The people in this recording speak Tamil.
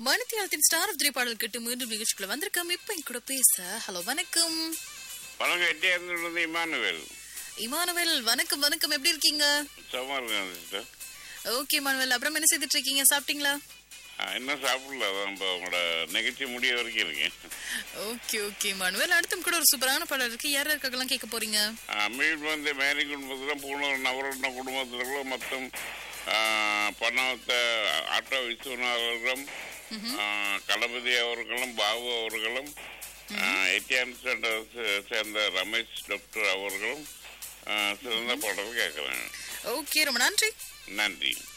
மணித்தியாலத்தின் ஸ்டார் ஆஃப் த்ரீ பாடல் கேட்டு மீண்டும் நிகழ்ச்சிக்குள்ள வந்திருக்கோம் இப்ப என் கூட பேச ஹலோ வணக்கம் வணக்கம் எட்டியாந்து இமானுவேல் இமானுவேல் வணக்கம் வணக்கம் எப்படி இருக்கீங்க சும்மா இருக்கேன் சிஸ்டர் ஓகே இமானுவேல் அப்புறம் என்ன செய்துட்டு இருக்கீங்க சாப்பிட்டீங்களா இன்னும் சாப்பிடல அதான் இப்போ உங்களோட நிகழ்ச்சி முடிய வரைக்கும் இருக்கேன் ஓகே ஓகே இமானுவேல் அடுத்தும் கூட ஒரு சூப்பரான பாடல் இருக்கு யார் யாருக்கெல்லாம் கேட்க போறீங்க மீன் வந்து மேரி குடும்பத்தில் பூணூர் நவரத்ன குடும்பத்திற்குள்ள மொத்தம் பணத்தை ஆட்டோ விஸ்வநாதர்களும் களபதி அவர்களும் பாபு அவர்களும் எட்டியான் சென்டர் சேர்ந்த ரமேஷ் டாக்டர் அவர்களும் ஆ, சிறந்த பாடல் கேட்குறேன் ஓகே ரொம்ப நன்றி நன்றி